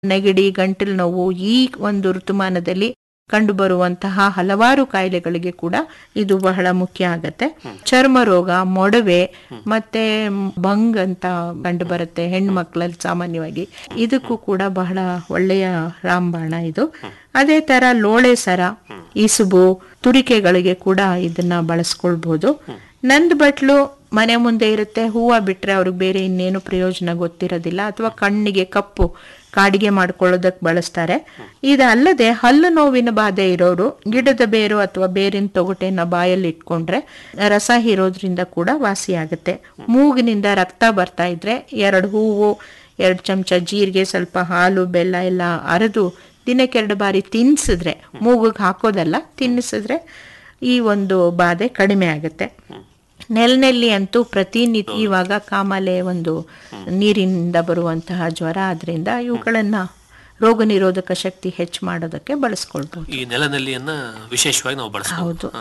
ನೆಗಡಿ ಗಂಟಲು ನೋವು ಈ ಒಂದು ಋತುಮಾನದಲ್ಲಿ ಕಂಡುಬರುವಂತಹ ಹಲವಾರು ಕಾಯಿಲೆಗಳಿಗೆ ಕೂಡ ಇದು ಬಹಳ ಮುಖ್ಯ ಆಗತ್ತೆ ಚರ್ಮ ರೋಗ ಮೊಡವೆ ಮತ್ತೆ ಬಂಗ್ ಅಂತ ಕಂಡು ಬರುತ್ತೆ ಹೆಣ್ಣು ಮಕ್ಕಳಲ್ಲಿ ಸಾಮಾನ್ಯವಾಗಿ ಇದಕ್ಕೂ ಕೂಡ ಬಹಳ ಒಳ್ಳೆಯ ರಾಮಬಾಣ ಇದು ಅದೇ ತರ ಲೋಳೆ ಸರ ಇಸುಬು ತುರಿಕೆಗಳಿಗೆ ಕೂಡ ಇದನ್ನ ಬಳಸ್ಕೊಳ್ಬಹುದು ನಂದ್ ಬಟ್ಲು ಮನೆ ಮುಂದೆ ಇರುತ್ತೆ ಹೂವ ಬಿಟ್ರೆ ಅವ್ರಿಗೆ ಬೇರೆ ಇನ್ನೇನು ಪ್ರಯೋಜನ ಗೊತ್ತಿರೋದಿಲ್ಲ ಅಥವಾ ಕಣ್ಣಿಗೆ ಕಪ್ಪು ಕಾಡಿಗೆ ಮಾಡ್ಕೊಳ್ಳೋದಕ್ಕೆ ಬಳಸ್ತಾರೆ ಇದಲ್ಲದೆ ಹಲ್ಲು ನೋವಿನ ಬಾಧೆ ಇರೋರು ಗಿಡದ ಬೇರು ಅಥವಾ ಬೇರಿನ ತೊಗಟೆನ ಬಾಯಲ್ಲಿ ಇಟ್ಕೊಂಡ್ರೆ ರಸ ಹೀರೋದ್ರಿಂದ ಕೂಡ ವಾಸಿಯಾಗುತ್ತೆ ಮೂಗಿನಿಂದ ರಕ್ತ ಬರ್ತಾ ಇದ್ರೆ ಎರಡು ಹೂವು ಎರಡು ಚಮಚ ಜೀರಿಗೆ ಸ್ವಲ್ಪ ಹಾಲು ಬೆಲ್ಲ ಎಲ್ಲ ಅರೆದು ದಿನಕ್ಕೆರಡು ಬಾರಿ ತಿನ್ಸಿದ್ರೆ ಮೂಗಿಗೆ ಹಾಕೋದಲ್ಲ ತಿನ್ನಿಸಿದ್ರೆ ಈ ಒಂದು ಬಾಧೆ ಕಡಿಮೆ ಆಗುತ್ತೆ ನೆಲನೆಲ್ಲಿ ಅಂತೂ ಪ್ರತಿನಿತ್ಯ ಇವಾಗ ಕಾಮಾಲೆ ಒಂದು ನೀರಿನಿಂದ ಬರುವಂತಹ ಜ್ವರ ಆದ್ರಿಂದ ಇವುಗಳನ್ನ ರೋಗ ನಿರೋಧಕ ಶಕ್ತಿ ಹೆಚ್ಚು ಮಾಡೋದಕ್ಕೆ ಬಳಸ್ಕೊಳ್ಬಹುದು ಈ ನೆಲನೆಲ್ಲಿಯನ್ನ ವಿಶೇಷವಾಗಿ ನಾವು ಬಳಸ್ಬೋದು ಹೌದು